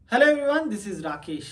hello everyone this is Rakesh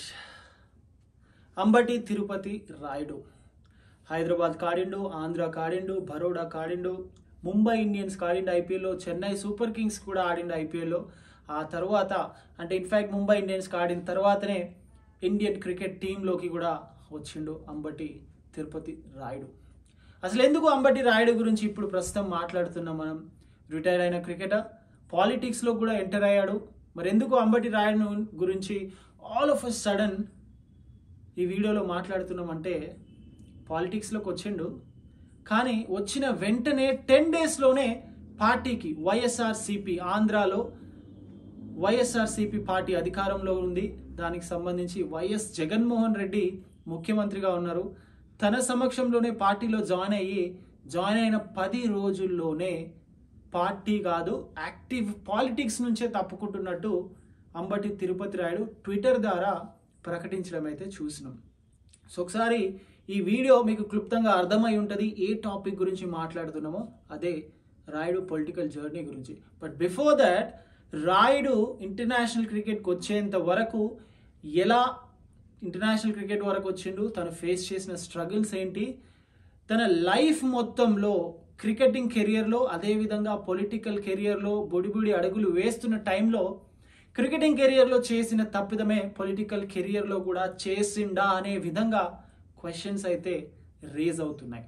Ambati Tirupati Rayudu Hyderabad కాడిండు ఆంధ్ర కాడిండు బరోడా కాడిండు ముంబై ఇండియన్స్ కాడిండు ఐపీఎల్లో చెన్నై సూపర్ కింగ్స్ కూడా ఆడిండు ఐపీఎల్లో ఆ తర్వాత అంటే ఇన్ఫ్యాక్ట్ ముంబై ఇండియన్స్ ఆడిన తర్వాతనే ఇండియన్ క్రికెట్ టీంలోకి కూడా వచ్చిండు అంబటి తిరుపతి రాయుడు అసలు ఎందుకు అంబటి రాయుడు గురించి ఇప్పుడు ప్రస్తుతం మాట్లాడుతున్నాం మనం రిటైర్ అయిన క్రికెటర్ పాలిటిక్స్లో కూడా ఎంటర్ అయ్యాడు మరి ఎందుకు అంబటి రాయుడు గురించి ఆల్ ఆఫ్ అ సడన్ ఈ వీడియోలో మాట్లాడుతున్నామంటే పాలిటిక్స్లోకి వచ్చిండు కానీ వచ్చిన వెంటనే టెన్ డేస్లోనే పార్టీకి వైఎస్ఆర్సిపి ఆంధ్రాలో వైఎస్ఆర్సిపి పార్టీ అధికారంలో ఉంది దానికి సంబంధించి వైఎస్ జగన్మోహన్ రెడ్డి ముఖ్యమంత్రిగా ఉన్నారు తన సమక్షంలోనే పార్టీలో జాయిన్ అయ్యి జాయిన్ అయిన పది రోజుల్లోనే పార్టీ కాదు యాక్టివ్ పాలిటిక్స్ నుంచే తప్పుకుంటున్నట్టు అంబటి తిరుపతి రాయుడు ట్విట్టర్ ద్వారా ప్రకటించడం అయితే చూసినాం సో ఒకసారి ఈ వీడియో మీకు క్లుప్తంగా అర్థమై ఉంటుంది ఏ టాపిక్ గురించి మాట్లాడుతున్నామో అదే రాయుడు పొలిటికల్ జర్నీ గురించి but before that Rayudu international క్రికెట్కి వచ్చేంత వరకు ఎలా ఇంటర్నేషనల్ క్రికెట్ వరకు వచ్చిండు తను ఫేస్ చేసిన స్ట్రగుల్స్ ఏంటి తన లైఫ్ మొత్తంలో క్రికెటింగ్ కెరియర్లో అదేవిధంగా పొలిటికల్ కెరియర్లో బొడిబుడి అడుగులు వేస్తున్న టైంలో క్రికెటింగ్ కెరియర్లో చేసిన తప్పిదమే పొలిటికల్ కెరియర్లో కూడా చేసిండా అనే విధంగా క్వశ్చన్స్ అయితే రేజ్ అవుతున్నాయి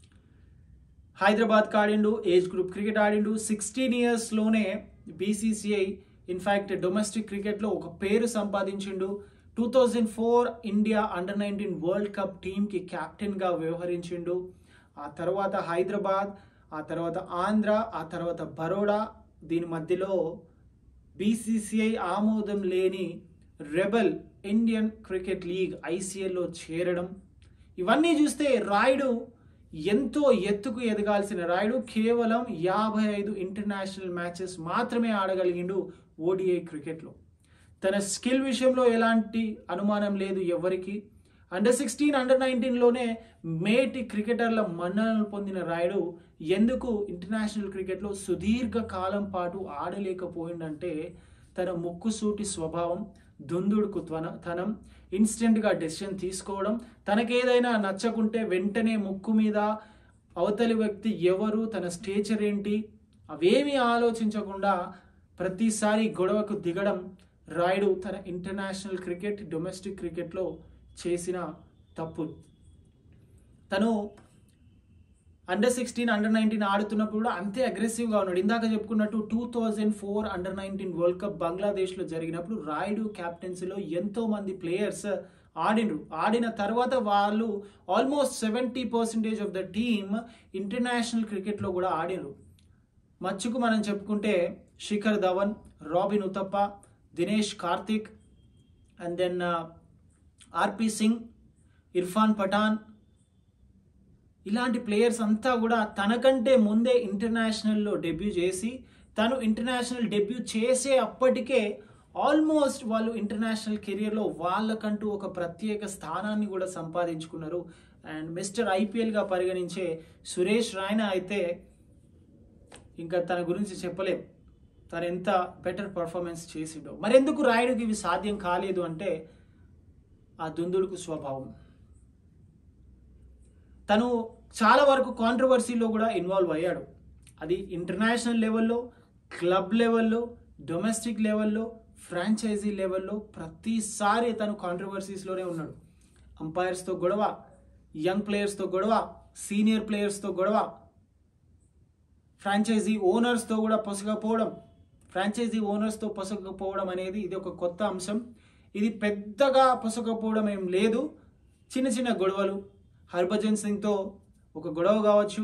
హైదరాబాద్ ఆడిండు ఏజ్ గ్రూప్ క్రికెట్ ఆడిండు సిక్స్టీన్ ఇయర్స్లోనే బీసీసీఐ ఇన్ఫ్యాక్ట్ డొమెస్టిక్ క్రికెట్లో ఒక పేరు సంపాదించిండు two thousand four India under nineteen world cup టీంకి కెప్టెన్గా వ్యవహరించిండు ఆ తర్వాత హైదరాబాద్ ఆ తర్వాత ఆంధ్ర ఆ తర్వాత బరోడా దీని మధ్యలో బీసీసీఐ ఆమోదం లేని రెబల్ ఇండియన్ క్రికెట్ లీగ్ ఐసీఎల్లో చేరడం ఇవన్నీ చూస్తే రాయుడు ఎంతో ఎత్తుకు ఎదగాల్సిన రాయుడు కేవలం యాభై ఐదు ఇంటర్నేషనల్ మ్యాచెస్ మాత్రమే ఆడగలిగిండు ఓడిఐ క్రికెట్లో తన స్కిల్ విషయంలో ఎలాంటి అనుమానం లేదు ఎవరికి అండర్ సిక్స్టీన్ అండర్ నైన్టీన్లోనే మేటి క్రికెటర్ల మన్ననలు పొందిన రాయుడు ఎందుకు ఇంటర్నేషనల్ క్రికెట్లో సుదీర్ఘ కాలం పాటు ఆడలేకపోయిందంటే తన ముక్కుసూటి స్వభావం దుందుడుకు త్వన తనం ఇన్స్టెంట్గా డెసిషన్ తీసుకోవడం తనకేదైనా నచ్చకుంటే వెంటనే ముక్కు మీద అవతలి వ్యక్తి ఎవరు తన స్టేచర్ ఏంటి అవేమీ ఆలోచించకుండా ప్రతిసారి గొడవకు దిగడం రాయుడు తన ఇంటర్నేషనల్ క్రికెట్ డొమెస్టిక్ క్రికెట్లో చేసిన తప్పు తను అండర్ సిక్స్టీన్ అండర్ నైన్టీన్ ఆడుతున్నప్పుడు కూడా అంతే అగ్రెసివ్గా ఉన్నాడు ఇందాక చెప్పుకున్నట్టు two thousand four under nineteen world cup బంగ్లాదేశ్లో జరిగినప్పుడు రాయుడు క్యాప్టెన్సీలో ఎంతో మంది ప్లేయర్స్ ఆడినరు ఆడిన తర్వాత వాళ్ళు almost seventy percentage of the team international క్రికెట్లో కూడా ఆడినరు మచ్చుకు మనం చెప్పుకుంటే Shikhar Dhawan Robin Uthappa Dinesh Karthik and then RP Singh Irfan Pathan ఇలాంటి ప్లేయర్స్ అంతా కూడా తనకంటే ముందే ఇంటర్నేషనల్లో డెబ్యూ చేసి తను ఇంటర్నేషనల్ డెబ్యూ చేసే అప్పటికే ఆల్మోస్ట్ వాళ్ళు ఇంటర్నేషనల్ కెరియర్లో వాళ్ళకంటూ ఒక ప్రత్యేక స్థానాన్ని కూడా సంపాదించుకున్నారు అండ్ మిస్టర్ ఐపీఎల్గా పరిగణించే సురేష్ రాయన అయితే ఇంకా తన గురించి చెప్పలేం తను ఎంత బెటర్ పర్ఫార్మెన్స్ చేసిండో మరెందుకు రాయుడికి ఇవి సాధ్యం కాలేదు అంటే ఆ దుందుడుకు స్వభావం తను చాలా వరకు కాంట్రవర్సీలో కూడా ఇన్వాల్వ్ అయ్యాడు అది ఇంటర్నేషనల్ లెవెల్లో క్లబ్ లెవెల్లో డొమెస్టిక్ లెవెల్లో ఫ్రాంచైజీ లెవెల్లో ప్రతిసారి తను కాంట్రవర్సీస్లోనే ఉన్నాడు అంపైర్స్తో గొడవ యంగ్ ప్లేయర్స్తో గొడవ సీనియర్ ప్లేయర్స్తో గొడవ ఫ్రాంచైజీ ఓనర్స్తో కూడా పొసగపోవడం ఫ్రాంచైజీ ఓనర్స్తో పొసగకపోవడం అనేది ఇది ఒక కొత్త అంశం ఇది పెద్దగా పొసగపోవడం ఏం లేదు చిన్న చిన్న గొడవలు హర్భజన్ సింగ్తో ఒక గొడవ కావచ్చు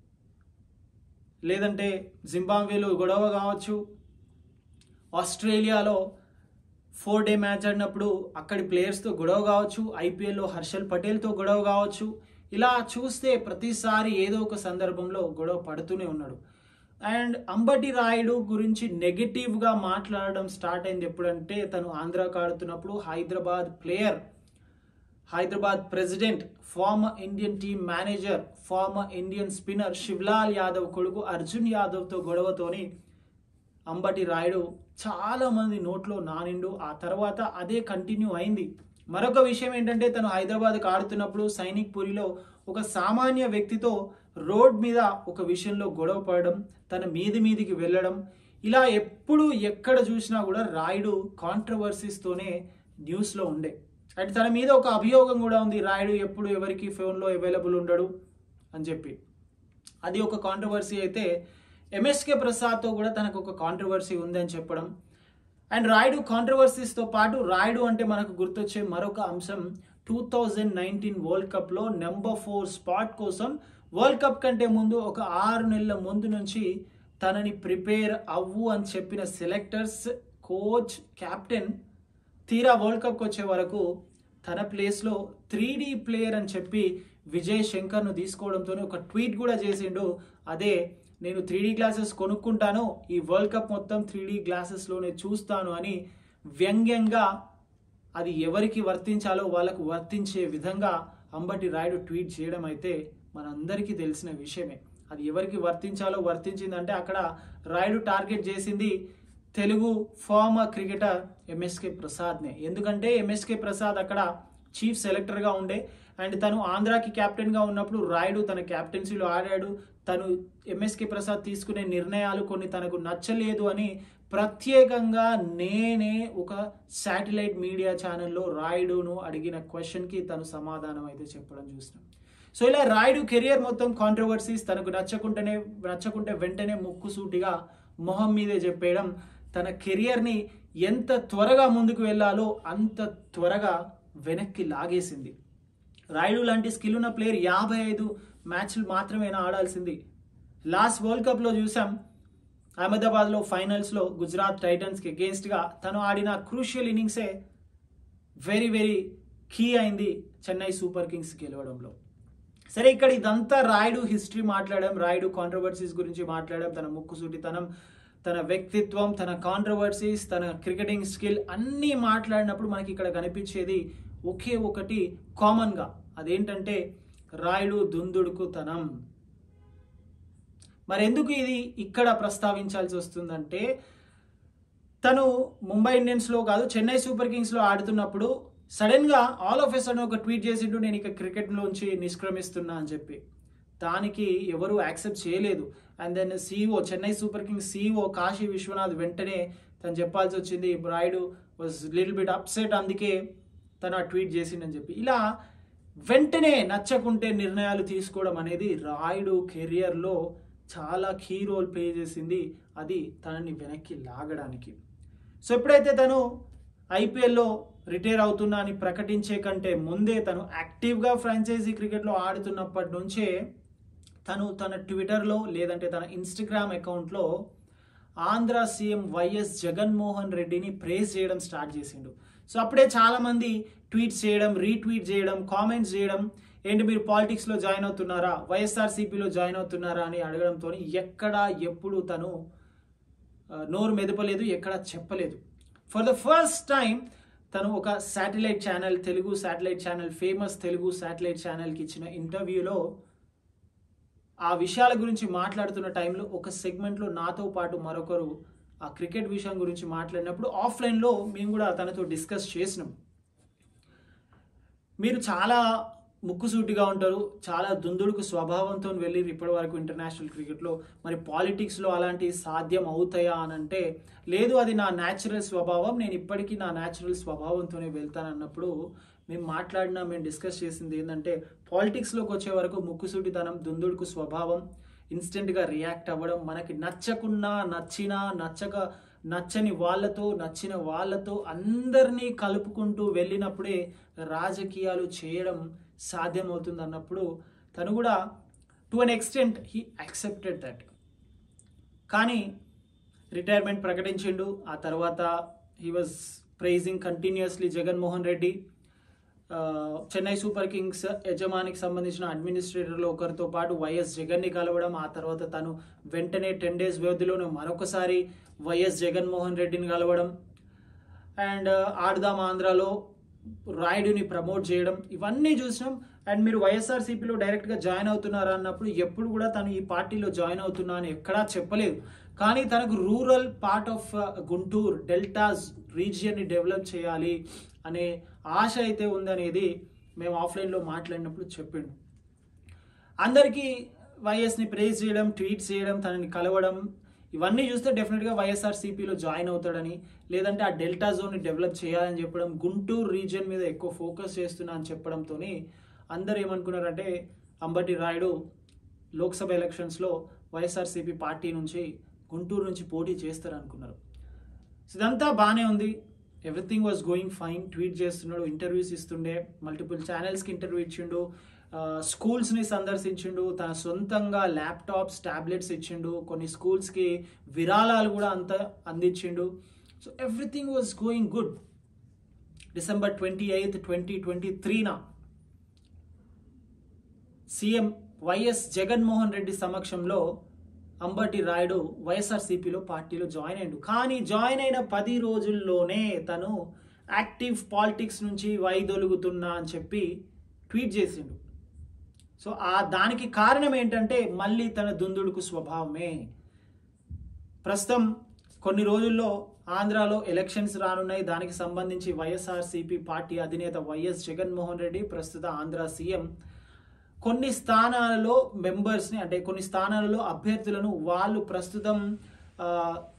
లేదంటే జింబాబ్వేలో గొడవ కావచ్చు ఆస్ట్రేలియాలో ఫోర్ డే మ్యాచ్ ఆడినప్పుడు అక్కడి ప్లేయర్స్తో గొడవ కావచ్చు ఐపీఎల్లో హర్షల్ పటేల్తో గొడవ కావచ్చు ఇలా చూస్తే ప్రతిసారి ఏదో ఒక సందర్భంలో గొడవ పడుతూనే ఉన్నాడు అండ్ అంబటి రాయుడు గురించి నెగిటివ్గా మాట్లాడడం స్టార్ట్ అయింది ఎప్పుడంటే తను ఆంధ్రాకి ఆడుతున్నప్పుడు Hyderabad player Hyderabad president former Indian team manager former Indian spinner Shivlal Yadav కొడుకు అర్జున్ యాదవ్తో గొడవతోని అంబటి రాయుడు చాలా మంది నోట్లో నానిండు ఆ తర్వాత అదే కంటిన్యూ అయింది మరొక విషయం ఏంటంటే తను హైదరాబాద్కి ఆడుతున్నప్పుడు సైనిక్ పురిలో ఒక సామాన్య వ్యక్తితో రోడ్ మీద ఒక విషయంలో గొడవ పడడం తన మీది మీదికి వెళ్ళడం ఇలా ఎప్పుడు ఎక్కడ చూసినా కూడా రాయుడు కాంట్రవర్సీస్తోనే న్యూస్లో ఉండే అండ్ తన మీద ఒక అభియోగం కూడా ఉంది రాయుడు ఎప్పుడు ఎవరికి ఫోన్లో అవైలబుల్ ఉండడు అని చెప్పి అది ఒక కాంట్రవర్సీ అయితే ఎంఎస్కే ప్రసాద్తో కూడా తనకు ఒక కాంట్రవర్సీ ఉంది అని చెప్పడం అండ్ రాయుడు కాంట్రవర్సీస్తో పాటు రాయుడు అంటే మనకు గుర్తొచ్చే మరొక అంశం టూ థౌజండ్ నైన్టీన్ వరల్డ్ కప్లో నెంబర్ ఫోర్ స్పాట్ కోసం వరల్డ్ కప్ కంటే ముందు ఒక ఆరు నెలల ముందు నుంచి తనని ప్రిపేర్ అవ్వు అని చెప్పిన సెలెక్టర్స్ కోచ్ కెప్టెన్ తీరా వరల్డ్ కప్కి వచ్చే వరకు తన ప్లేస్లో త్రీ డీ ప్లేయర్ అని చెప్పి విజయ్ శంకర్ను తీసుకోవడంతో ఒక ట్వీట్ కూడా చేసిండు అదే నేను త్రీ డీ గ్లాసెస్ కొనుక్కుంటాను ఈ వరల్డ్ కప్ మొత్తం త్రీ డీ గ్లాసెస్లోనే చూస్తాను అని వ్యంగ్యంగా అది ఎవరికి వర్తించాలో వాళ్ళకు వర్తించే విధంగా అంబటి రాయుడు ట్వీట్ చేయడం అయితే మనందరికీ తెలిసిన విషయమే అది ఎవరికి వర్తించాలో వర్తించిందంటే అక్కడ రాయుడు టార్గెట్ చేసింది తెలుగు ఫార్మర్ క్రికెటర్ ఎంఎస్కే ప్రసాద్నే ఎందుకంటే ఎంఎస్కే ప్రసాద్ అక్కడ చీఫ్ సెలెక్టర్గా ఉండే అండ్ తను ఆంధ్రాకి కెప్టెన్గా ఉన్నప్పుడు రాయుడు తన కెప్టెన్సీలో ఆడాడు తను ఎంఎస్కే ప్రసాద్ తీసుకునే నిర్ణయాలు కొన్ని తనకు నచ్చలేదు అని ప్రత్యేకంగా నేనే ఒక శాటిలైట్ మీడియా ఛానల్లో రాయుడును అడిగిన క్వశ్చన్కి తను సమాధానం అయితే చెప్పడం చూసినాం సో ఇలా రాయుడు కెరియర్ మొత్తం కాంట్రవర్సీస్ తనకు నచ్చకుంటేనే నచ్చకుంటే వెంటనే ముక్కుసూటిగా మొహం మీదే చెప్పేయడం తన కెరియర్ని ఎంత త్వరగా ముందుకు వెళ్ళాలో అంత త్వరగా వెనక్కి లాగేసింది రాయుడు లాంటి స్కిల్ ఉన్న ప్లేయర్ యాభై ఐదు మ్యాచ్లు మాత్రమేనా ఆడాల్సింది లాస్ట్ వరల్డ్ కప్లో చూసాం అహ్మదాబాద్లో ఫైనల్స్లో గుజరాత్ టైటన్స్కి అగేన్స్ట్గా తను ఆడిన క్రూషియల్ ఇన్నింగ్సే వెరీ వెరీ కీ అయింది చెన్నై సూపర్ కింగ్స్ గెలవడంలో సరే ఇక్కడ ఇదంతా రాయుడు హిస్టరీ మాట్లాడడం రాయుడు కాంట్రవర్సీస్ గురించి మాట్లాడడం తన ముక్కుసూటితనం తన వ్యక్తిత్వం తన కాంట్రవర్సీస్ తన క్రికెటింగ్ స్కిల్ అన్నీ మాట్లాడినప్పుడు మనకి ఇక్కడ కనిపించేది ఒకే ఒకటి కామన్గా అదేంటంటే రాయుడు దుందుడుకుతనం మరి ఎందుకు ఇది ఇక్కడ ప్రస్తావించాల్సి వస్తుందంటే తను ముంబై ఇండియన్స్లో కాదు చెన్నై సూపర్ కింగ్స్లో ఆడుతున్నప్పుడు సడన్గా ఆల్ ఆఫ్ ఎ సడన్ ఒక ట్వీట్ చేసిండు నేను ఇక క్రికెట్లోంచి నిష్క్రమిస్తున్నా అని చెప్పి దానికి ఎవరు యాక్సెప్ట్ చేయలేదు and then CEO Chennai super kings CEO Kashi Viswanath వెంటనే తను చెప్పాల్సి వచ్చింది Rayudu was little bit upset అందుకే తను ఆ ట్వీట్ చేసిండని చెప్పి ఇలా వెంటనే నచ్చకుంటే నిర్ణయాలు తీసుకోవడం అనేది రాయుడు కెరియర్లో చాలా కీ రోల్ ప్లే చేసింది అది తనని వెనక్కి లాగడానికి సో ఎప్పుడైతే తను ఐపీఎల్లో రిటైర్ అవుతున్నా అని ప్రకటించే కంటే ముందే తను యాక్టివ్గా ఫ్రాంచైజీ క్రికెట్లో ఆడుతున్నప్పటి నుంచే తను తన ట్విట్టర్లో లేదంటే తన ఇన్స్టాగ్రామ్ అకౌంట్లో ఆంధ్ర సీఎం వైఎస్ జగన్మోహన్ రెడ్డిని ప్రేజ్ చేయడం స్టార్ట్ చేసిండు సో అప్పుడే చాలామంది ట్వీట్స్ చేయడం రీట్వీట్ చేయడం కామెంట్స్ చేయడం ఏంటి మీరు పాలిటిక్స్లో జాయిన్ అవుతున్నారా వైఎస్ఆర్సీపీలో జాయిన్ అవుతున్నారా అని అడగడంతో ఎక్కడా ఎప్పుడు తను ఆ, నోరు మెదపలేదు ఎక్కడా చెప్పలేదు ఫర్ ద ఫస్ట్ టైం తను ఒక satellite channel Telugu satellite channel famous Telugu satellite ఛానల్కి ఇచ్చిన ఇంటర్వ్యూలో ఆ విషయాల గురించి మాట్లాడుతున్న టైంలో ఒక సెగ్మెంట్లో నాతో పాటు మరొకరు ఆ క్రికెట్ విషయం గురించి మాట్లాడినప్పుడు ఆఫ్లైన్లో మేము కూడా తనతో డిస్కస్ చేసినాం మీరు చాలా ముక్కుసూటిగా ఉంటారు చాలా దుందుడుకు స్వభావంతో వెళ్ళి ఇప్పటి వరకు ఇంటర్నేషనల్ క్రికెట్లో మరి పాలిటిక్స్లో అలాంటి సాధ్యం అవుతాయా అని అంటే లేదు అది నా న్యాచురల్ స్వభావం నేను ఇప్పటికీ నా న్యాచురల్ స్వభావంతోనే వెళ్తానన్నప్పుడు మేము మాట్లాడినా మేము డిస్కస్ చేసింది ఏంటంటే పాలిటిక్స్లోకి వచ్చే వరకు ముక్కుసూటితనం దుందుడుకు స్వభావం ఇన్స్టెంట్గా రియాక్ట్ అవ్వడం మనకి నచ్చకున్నా నచ్చినా నచ్చక నచ్చని వాళ్ళతో నచ్చిన వాళ్ళతో అందరినీ కలుపుకుంటూ వెళ్ళినప్పుడే రాజకీయాలు చేయడం సాధ్యమవుతుంది అన్నప్పుడు తను కూడా to an extent he accepted that కానీ రిటైర్మెంట్ ప్రకటించిండు ఆ తర్వాత he was praising continuously Jaganmohan Reddy ఆ, చెన్నై సూపర్ కింగ్స్ యజమానికి సంబంధించిన అడ్మినిస్ట్రేటర్లో ఒకరితో పాటు వైఎస్ జగన్ని కలవడం ఆ తర్వాత తను వెంటనే టెన్ డేస్ వ్యవధిలోనే మరొకసారి వైఎస్ జగన్మోహన్ రెడ్డిని కలవడం అండ్ ఆడదాం ఆంధ్రాలో రాయుడుని ప్రమోట్ చేయడం ఇవన్నీ చూసినాం అండ్ మీరు వైఎస్ఆర్సీపీలో డైరెక్ట్గా జాయిన్ అవుతున్నారా అన్నప్పుడు ఎప్పుడు కూడా తను ఈ పార్టీలో జాయిన్ అవుతున్నా అని ఎక్కడా చెప్పలేదు కానీ తనకు rural part of Guntur deltas రీజియన్ని డెవలప్ చేయాలి అనే ఆశ అయితే ఉందనేది మేము ఆఫ్లైన్లో మాట్లాడినప్పుడు చెప్పిండు అందరికీ వైఎస్ని ప్రేజ్ చేయడం ట్వీట్ చేయడం తనని కలవడం ఇవన్నీ చూస్తే డెఫినెట్గా వైఎస్ఆర్సీపీలో జాయిన్ అవుతాడని లేదంటే ఆ డెల్టా జోన్ని డెవలప్ చేయాలని చెప్పడం గుంటూరు రీజియన్ మీద ఎక్కువ ఫోకస్ చేస్తున్నా అని చెప్పడంతో అందరు ఏమనుకున్నారంటే అంబటి రాయుడు లోక్సభ ఎలక్షన్స్లో వైఎస్ఆర్సీపీ పార్టీ నుంచి గుంటూరు నుంచి పోటీ చేస్తారనుకున్నారు సో ఇదంతా బాగానే ఉంది everything was going fine tweet చేస్తున్నాడు ఇంటర్వ్యూస్ ఇస్తుండే మల్టిపుల్ ఛానల్స్కి ఇంటర్వ్యూ ఇచ్చిండు ఆ, స్కూల్స్ని సందర్శించిండు తన సొంతంగా ల్యాప్టాప్స్ టాబ్లెట్స్ ఇచ్చిండు కొన్ని స్కూల్స్కి విరాళాలు కూడా అంత అందించిండు so everything was going good December twenty eighth twenty twenty త్రీన సీఎం వైఎస్ జగన్మోహన్ రెడ్డి సమక్షంలో అంబటి రాయుడు వైఎస్ఆర్సీపీలో పార్టీలో జాయిన్ అయ్యాడు కానీ జాయిన్ అయిన పది రోజుల్లోనే తను యాక్టివ్ పాలిటిక్స్ నుంచి వైదొలుగుతున్నా అని చెప్పి ట్వీట్ చేసిండు సో ఆ దానికి కారణం ఏంటంటే మళ్ళీ తన దుందుడుకు స్వభావమే ప్రస్తుతం కొన్ని రోజుల్లో ఆంధ్రాలో ఎలక్షన్స్ రానున్నాయి దానికి సంబంధించి వైఎస్ఆర్సీపీ పార్టీ అధినేత వైఎస్ జగన్మోహన్ రెడ్డి ప్రస్తుత ఆంధ్ర సీఎం కొన్ని స్థానాలలో మెంబర్స్ని అంటే కొన్ని స్థానాలలో అభ్యర్థులను వాళ్ళు ప్రస్తుతం ఆ,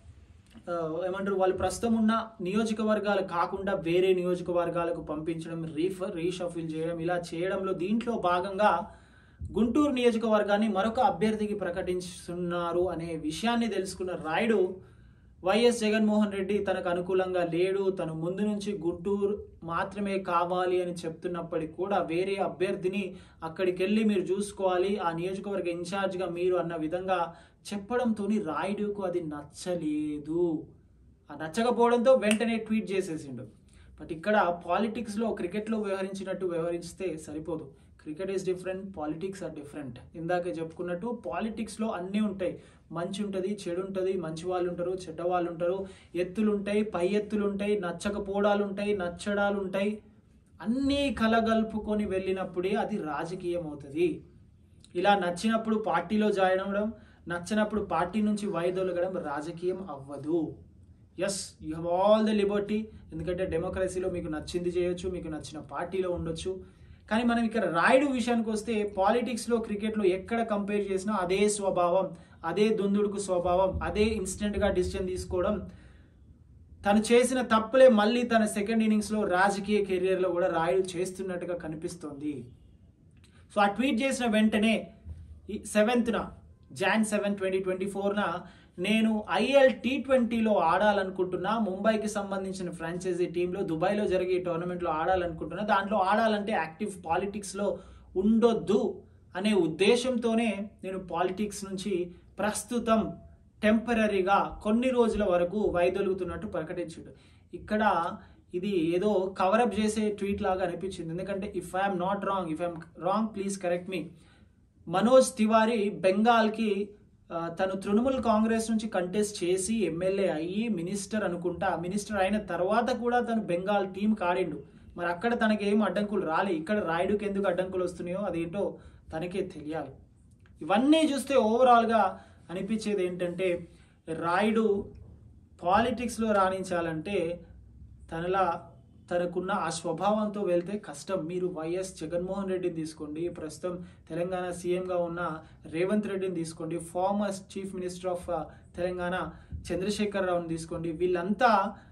ఆ, ఏమంటారు వాళ్ళు ప్రస్తుతం ఉన్న నియోజకవర్గాలు కాకుండా వేరే నియోజకవర్గాలకు పంపించడం రీఫర్ రీషఫిల్ చేయడం ఇలా చేయడంలో దీంట్లో భాగంగా గుంటూరు నియోజకవర్గాన్ని మరొక అభ్యర్థికి ప్రకటిస్తున్నారు అనే విషయాన్ని తెలుసుకున్న రాయుడు వైఎస్ జగన్మోహన్ రెడ్డి తనకు అనుకూలంగా లేడు తను ముందు నుంచి గుంటూరు మాత్రమే కావాలి అని చెప్తున్నప్పటికీ కూడా వేరే అభ్యర్థిని అక్కడికి వెళ్ళి మీరు చూసుకోవాలి ఆ నియోజకవర్గ ఇన్ఛార్జ్గా మీరు అన్న విధంగా చెప్పడంతో రాయుడుకు అది నచ్చలేదు ఆ నచ్చకపోవడంతో వెంటనే ట్వీట్ చేసేసిండు బట్ ఇక్కడ పాలిటిక్స్లో క్రికెట్లో వ్యవహరించినట్టు వ్యవహరిస్తే సరిపోదు cricket is different politics are different ఇందాక చెప్పుకున్నట్టు పాలిటిక్స్లో అన్నీ ఉంటాయి మంచి ఉంటుంది చెడు ఉంటుంది మంచి వాళ్ళు ఉంటారు చెడ్డ వాళ్ళు ఉంటారు ఎత్తులు ఉంటాయి పై ఎత్తులు ఉంటాయి నచ్చకపోవడాలు ఉంటాయి నచ్చడాలు ఉంటాయి అన్నీ కలగలుపుకొని వెళ్ళినప్పుడే అది రాజకీయం అవుతుంది ఇలా నచ్చినప్పుడు పార్టీలో జాయిన్ అవ్వడం నచ్చినప్పుడు పార్టీ నుంచి వైదొలగడం రాజకీయం అవ్వదు yes you have all the liberty ఎందుకంటే డెమోక్రసీలో మీకు నచ్చింది చేయొచ్చు మీకు నచ్చిన పార్టీలో ఉండొచ్చు కానీ మనం ఇక్కడ రాయుడు విషయానికి వస్తే పాలిటిక్స్లో క్రికెట్లో ఎక్కడ కంపేర్ చేసినా అదే స్వభావం అదే దుందుడుకు స్వభావం అదే ఇన్స్టెంట్గా డిసిషన్ తీసుకోవడం తను చేసిన తప్పులే మళ్ళీ తన సెకండ్ ఇన్నింగ్స్లో రాజకీయ కెరియర్లో కూడా రాయుడు చేస్తున్నట్టుగా కనిపిస్తోంది సో ఆ ట్వీట్ చేసిన వెంటనే ఈ సెవెంత్న జాన్ సెవెన్ ట్వంటీ ట్వంటీ ఫోర్న నేను ఐఎల్ టీ ట్వంటీలో ఆడాలనుకుంటున్నా ముంబైకి సంబంధించిన ఫ్రాంచైజీ టీంలో దుబాయ్లో జరిగే ఈ టోర్నమెంట్లో ఆడాలనుకుంటున్నా దాంట్లో ఆడాలంటే యాక్టివ్ పాలిటిక్స్లో ఉండొద్దు అనే ఉద్దేశంతోనే నేను పాలిటిక్స్ నుంచి ప్రస్తుతం టెంపరీగా కొన్ని రోజుల వరకు వైదొలుగుతున్నట్టు ప్రకటించాడు ఇక్కడ ఇది ఏదో కవరప్ చేసే ట్వీట్ లాగా అనిపించింది ఎందుకంటే if I'm not wrong if I'm wrong please correct me Manoj Tiwari బెంగాల్కి ఆ, తను తృణమూల్ కాంగ్రెస్ నుంచి కంటెస్ట్ చేసి ఎమ్మెల్యే అయ్యి మినిస్టర్ అనుకుంటా మినిస్టర్ అయిన తర్వాత కూడా తను బెంగాల్ టీం కాడిండు మరి అక్కడ తనకి ఏం అడ్డంకులు రాలే ఇక్కడ రాయుడుకి ఎందుకు అడ్డంకులు వస్తున్నాయో అదేంటో తనకే తెలియాలి ఇవన్నీ చూస్తే ఓవరాల్గా అనిపించేది ఏంటంటే రాయుడు పాలిటిక్స్లో రాణించాలంటే తనలా తనకున్న ఆ స్వభావంతో వెళ్తే కష్టం మీరు వైఎస్ జగన్మోహన్ రెడ్డిని తీసుకోండి ప్రస్తుతం తెలంగాణ సీఎంగా ఉన్న రేవంత్ రెడ్డిని తీసుకోండి former chief minister of Telangana Chandrashekar రావుని తీసుకోండి వీళ్ళంతా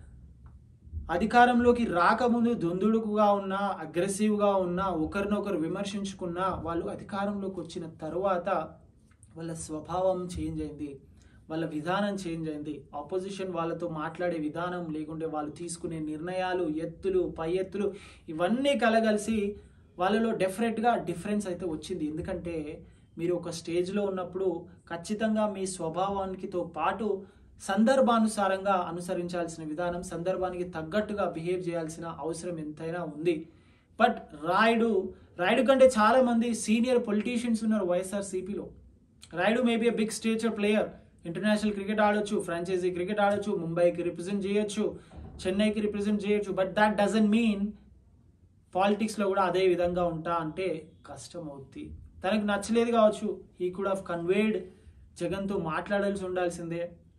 అధికారంలోకి రాకముందు దొందుడుకుగా ఉన్న అగ్రెసివ్గా ఉన్న ఒకరినొకరు విమర్శించుకున్న వాళ్ళు అధికారంలోకి వచ్చిన తర్వాత వాళ్ళ స్వభావం చేంజ్ అయింది వాళ్ళ విధానం చేంజ్ అయింది ఆపోజిషన్ వాళ్ళతో మాట్లాడే విధానం లేకుంటే వాళ్ళు తీసుకునే నిర్ణయాలు ఎత్తులు పై ఎత్తులు ఇవన్నీ కలగలిసి వాళ్ళలో డెఫినెట్గా డిఫరెన్స్ అయితే వచ్చింది ఎందుకంటే మీరు ఒక స్టేజ్లో ఉన్నప్పుడు ఖచ్చితంగా మీ స్వభావానికితో పాటు సందర్భానుసారంగా అనుసరించాల్సిన విధానం సందర్భానికి తగ్గట్టుగా బిహేవ్ చేయాల్సిన అవసరం ఎంతైనా ఉంది బట్ రాయుడు రాయుడు కంటే చాలా మంది సీనియర్ పొలిటీషియన్స్ ఉన్నారు వైఎస్ఆర్ సిపిలో Rayudu maybe big stature player international cricket ఆడొచ్చు ఫ్రాంచైజీ క్రికెట్ ఆడొచ్చు ముంబైకి రిప్రజెంట్ చేయొచ్చు చెన్నైకి రిప్రజెంట్ చేయొచ్చు బట్ దాట్ డజన్ మీన్ పాలిటిక్స్లో కూడా అదే విధంగా ఉంటా అంటే కష్టం అవుద్ది తనకు నచ్చలేదు కావచ్చు హీ కుడ్ హావ్ కన్వేడ్ జగన్తో మాట్లాడాల్సి ఉండాల్సిందే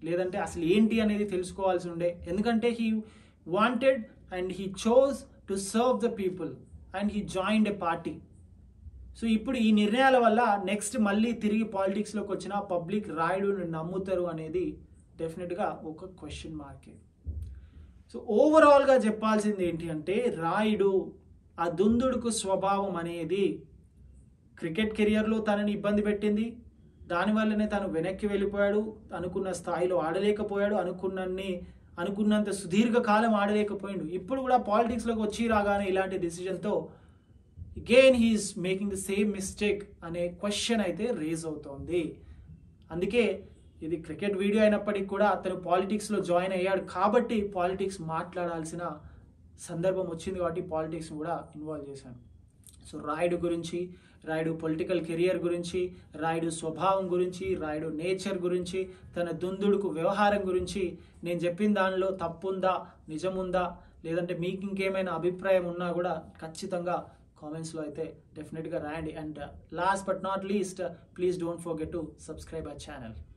లేదంటే అసలు ఏంటి అనేది తెలుసుకోవాల్సి ఉండే ఎందుకంటే he wanted and he chose to serve the people and he joined a party so ఇప్పుడు ఈ నిర్ణయాల వల్ల నెక్స్ట్ మళ్ళీ తిరిగి పాలిటిక్స్లోకి వచ్చిన పబ్లిక్ రాయుడుని నమ్ముతారు అనేది డెఫినెట్గా ఒక క్వశ్చన్ మార్కే సో ఓవరాల్గా చెప్పాల్సింది ఏంటి అంటే రాయుడు ఆ దుందుడుకు స్వభావం అనేది క్రికెట్ కెరియర్లో తనని ఇబ్బంది పెట్టింది దానివల్లనే తను వెనక్కి వెళ్ళిపోయాడు అనుకున్న స్థాయిలో ఆడలేకపోయాడు అనుకున్నన్ని అనుకున్నంత సుదీర్ఘకాలం ఆడలేకపోయాడు ఇప్పుడు కూడా పాలిటిక్స్లోకి వచ్చి రాగానే ఇలాంటి డిసిజన్తో again he is making the same mistake అనే క్వశ్చన్ అయితే రేజ్ అవుతోంది అందుకే ఇది క్రికెట్ వీడియో అయినప్పటికీ కూడా అతను పాలిటిక్స్లో జాయిన్ అయ్యాడు కాబట్టి పాలిటిక్స్ మాట్లాడాల్సిన సందర్భం వచ్చింది కాబట్టి పాలిటిక్స్ కూడా ఇన్వాల్వ్ చేశాను సో రాయుడు గురించి రాయుడు పొలిటికల్ కెరియర్ గురించి రాయుడు స్వభావం గురించి రాయుడు నేచర్ గురించి తన దుందుడుకు వ్యవహారం గురించి నేను చెప్పిన దానిలో తప్పుందా నిజముందా లేదంటే మీకు ఇంకేమైనా అభిప్రాయం ఉన్నా కూడా ఖచ్చితంగా కామెంట్స్లో అయితే డెఫినెట్గా రాయండి and last but not least please don't forget to subscribe our channel